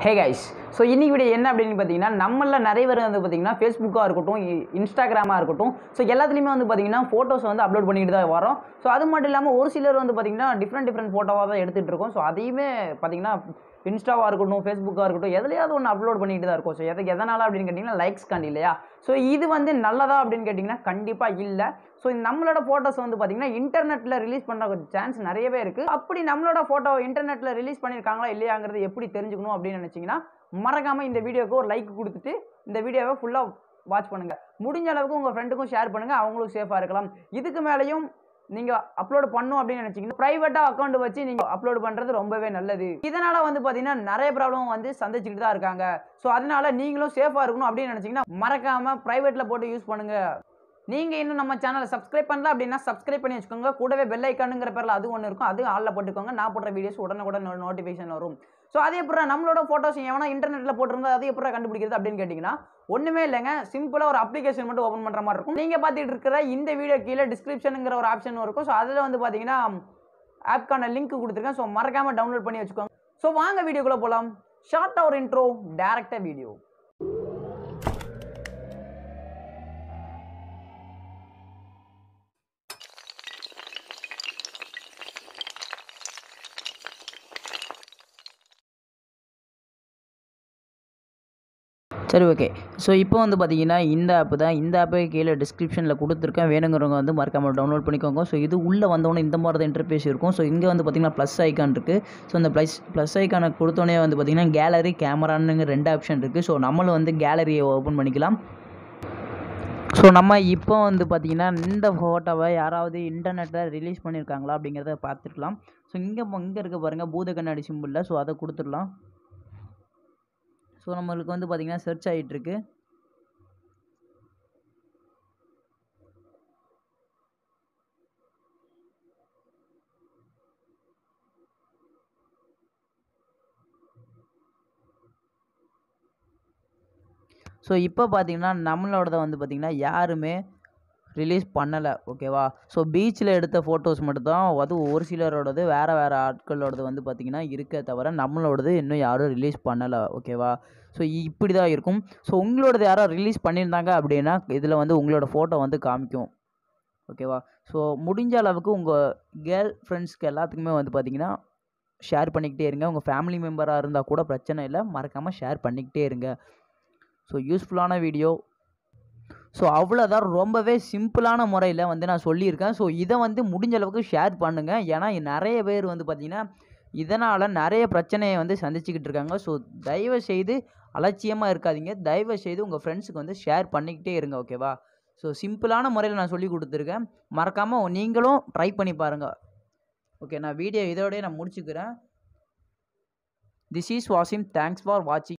ஹே guys so இன்னைக்கு video என்ன அப்படின்னு பார்த்தீங்கன்னா நம்மள நிறைய பேர் வந்து பார்த்தீங்கன்னா ஃபேஸ்புக்காக இருக்கட்டும் இ- இன்ஸ்டாகிராமாக இருக்கட்டும் ஸோ எல்லாத்துலேயுமே வந்து பார்த்தீங்கன்னா ஃபோட்டோஸ் வந்து அப்லோட் பண்ணிட்டு தான் வரோம் ஸோ அது மட்டும் இல்லாமல் ஒரு சிலர் வந்து பார்த்தீங்கன்னா டிஃப்ரெண்ட் டிஃப்ரெண்ட் ஃபோட்டோவாக தான் எடுத்துகிட்டு இருக்கோம் ஸோ அதையுமே பார்த்தீங்கன்னா இன்ஸ்டாவாக இருக்கட்டும் ஃபேஸ்புக்காக இருக்கட்டும் எதுலையாவது ஒன்று அப்லோட் பண்ணிட்டு தான் இருக்கும் ஸோ எதுக்கு எதனால் அப்படின்னு கேட்டிங்கன்னா லைக்ஸ் காண்டி இல்லையா ஸோ இது வந்து நல்லதா அப்படின்னு கேட்டிங்கன்னா கண்டிப்பாக இல்லை ஸோ நம்மளோட ஃபோட்டோஸ் வந்து பார்த்தீங்கன்னா இன்டர்நெட்டில் ரிலீஸ் பண்ணுற சான்ஸ் நிறையவே இருக்குது அப்படி நம்மளோட ஃபோட்டோ இன்டர்நெட்டில் ரிலீஸ் பண்ணியிருக்காங்களா இல்லையாங்கிறது எப்படி தெரிஞ்சுக்கணும் அப்படின்னு நினச்சிங்கன்னா மறக்காமல் இந்த வீடியோக்கு ஒரு லைக் கொடுத்துட்டு இந்த வீடியோவை ஃபுல்லாக வாட்ச் பண்ணுங்கள் முடிஞ்ச அளவுக்கு உங்கள் ஃப்ரெண்டுக்கும் ஷேர் பண்ணுங்கள் அவங்களும் சேஃபாக இருக்கலாம் இதுக்கு மேலேயும் நீங்கள் அப்லோட் பண்ணும் அப்படின்னு நினச்சிங்கன்னா ப்ரைவேட்டாக அக்கௌண்ட் வச்சு நீங்கள் அப்லோட் பண்ணுறது ரொம்பவே நல்லது இதனால் வந்து பார்த்தீங்கன்னா நிறைய ப்ராப்ளம் வந்து சந்திச்சுக்கிட்டு தான் இருக்காங்க ஸோ அதனால நீங்களும் சேஃபாக இருக்கணும் அப்படின்னு நினச்சிங்கன்னா மறக்காமல் ப்ரைவேட்டில் போட்டு யூஸ் பண்ணுங்கள் நீங்கள் இன்னும் நம்ம சேனலை சப்ஸ்கிரைப் பண்ணல அப்படின்னா சப்ஸ்கிரைப் பண்ணி வச்சுக்கோங்க கூடவே பெல் ஐக்கானுங்கிற பேரில் அது ஒன்று இருக்கும் அது ஆளில் போட்டுக்கோங்க நான் போடுற வீடியோஸ் உடனே கூட நோட்டிஃபிகேஷன் வரும் ஸோ அதே எப்படி நம்மளோட ஃபோட்டோஸ் எவனா இன்டர்நெட்டில் போட்டிருந்தா அது எப்படி கண்டுபிடிக்கிறது அப்படின்னு கேட்டிங்கன்னா ஒன்றுமே இல்லைங்க சிம்பிளாக ஒரு அப்ளிகேஷன் மட்டும் ஓப்பன் பண்ணுற மாதிரி இருக்கும் நீங்கள் பார்த்துட்டு இருக்கிற இந்த வீடியோ கீழே டிஸ்கிரிப்ஷனுங்கிற ஒரு ஆப்ஷன் இருக்கும் ஸோ அதில் வந்து பார்த்தீங்கன்னா ஆப்க்கான லிங்க் கொடுத்துருக்கேன் ஸோ மறக்காமல் டவுன்லோட் பண்ணி வச்சுக்கோங்க ஸோ வாங்க வீடியோக்குள்ளே போகலாம் ஷார்ட்டாக ஒரு இன்ட்ரோ டேரக்டாக வீடியோ சரி ஓகே ஸோ இப்போ வந்து பார்த்தீங்கன்னா இந்த ஆப் தான் இந்த ஆப்பை கீழே டிஸ்கிரிப்ஷனில் கொடுத்துருக்கேன் வேணுங்கிறவங்க வந்து மறக்காமல் டவுன்லோட் பண்ணிக்கோங்க ஸோ இது உள்ளே வந்தோடனே இந்த மாதிரி தான் இன்டர்ஃபேஸ் இருக்கும் ஸோ இங்கே வந்து பார்த்தீங்கன்னா ப்ளஸ் ஐக்கான் இருக்குது ஸோ இந்த ப்ளஸ் ப்ளஸ் ஐக்கானை கொடுத்தோன்னே வந்து பார்த்தீங்கன்னா கேலரி கேமரான்னு ரெண்டு ஆப்ஷன் இருக்குது ஸோ நம்மளும் வந்து கேலரியை ஓப்பன் பண்ணிக்கலாம் ஸோ நம்ம இப்போ வந்து பார்த்தீங்கன்னா இந்த ஃபோட்டோவை யாராவது இன்டர்நெட்டில் ரிலீஸ் பண்ணியிருக்காங்களா அப்படிங்கிறத பார்த்துக்கலாம் ஸோ இங்கே இங்கே இருக்க பாருங்கள் பூத கண்ணாடி சிம்பிளில் ஸோ அதை கொடுத்துடலாம் ஸோ நம்மளுக்கு வந்து பார்த்திங்கன்னா சர்ச் ஆகிட்டுருக்கு ஸோ இப்போ பார்த்தீங்கன்னா நம்மளோடத வந்து பார்த்திங்கன்னா யாருமே ரிலீஸ் பண்ணலை ஓகேவா ஸோ பீச்சில் எடுத்த ஃபோட்டோஸ் மட்டும்தான் அதுவும் ஒரு சிலரோடது வேறு வேறு ஆட்களோடது வந்து பார்த்திங்கன்னா இருக்க தவிர நம்மளோடது இன்னும் யாரும் ரிலீஸ் பண்ணலை ஓகேவா ஸோ இப்படி தான் இருக்கும் ஸோ உங்களோடது யாரோ ரிலீஸ் பண்ணியிருந்தாங்க அப்படின்னா இதில் வந்து உங்களோட ஃபோட்டோ வந்து காமிக்கும் ஓகேவா ஸோ முடிஞ்ச அளவுக்கு உங்கள் கேர்ள் ஃப்ரெண்ட்ஸ்க்கு எல்லாத்துக்குமே வந்து பார்த்திங்கன்னா ஷேர் பண்ணிக்கிட்டே இருங்க உங்கள் ஃபேமிலி மெம்பராக இருந்தால் கூட பிரச்சனை இல்லை மறக்காமல் ஷேர் பண்ணிக்கிட்டே இருங்க ஸோ யூஸ்ஃபுல்லான வீடியோ ஸோ அவ்வளோதான் ரொம்பவே சிம்பிளான முறையில் வந்து நான் சொல்லியிருக்கேன் ஸோ இதை வந்து முடிஞ்ச அளவுக்கு ஷேர் பண்ணுங்கள் ஏன்னா நிறைய பேர் வந்து பார்த்திங்கன்னா இதனால் நிறைய பிரச்சனையை வந்து சந்திச்சுக்கிட்டு இருக்காங்க ஸோ தயவு செய்து அலட்சியமாக இருக்காதீங்க தயவு செய்து உங்கள் ஃப்ரெண்ட்ஸுக்கு வந்து ஷேர் பண்ணிக்கிட்டே இருங்க ஓகேவா ஸோ சிம்பிளான முறையில் நான் சொல்லி கொடுத்துருக்கேன் மறக்காமல் நீங்களும் ட்ரை பண்ணி பாருங்கள் ஓகே நான் வீடியோ இதோடய நான் முடிச்சுக்கிறேன் this is Wasim thanks for வாட்சிங்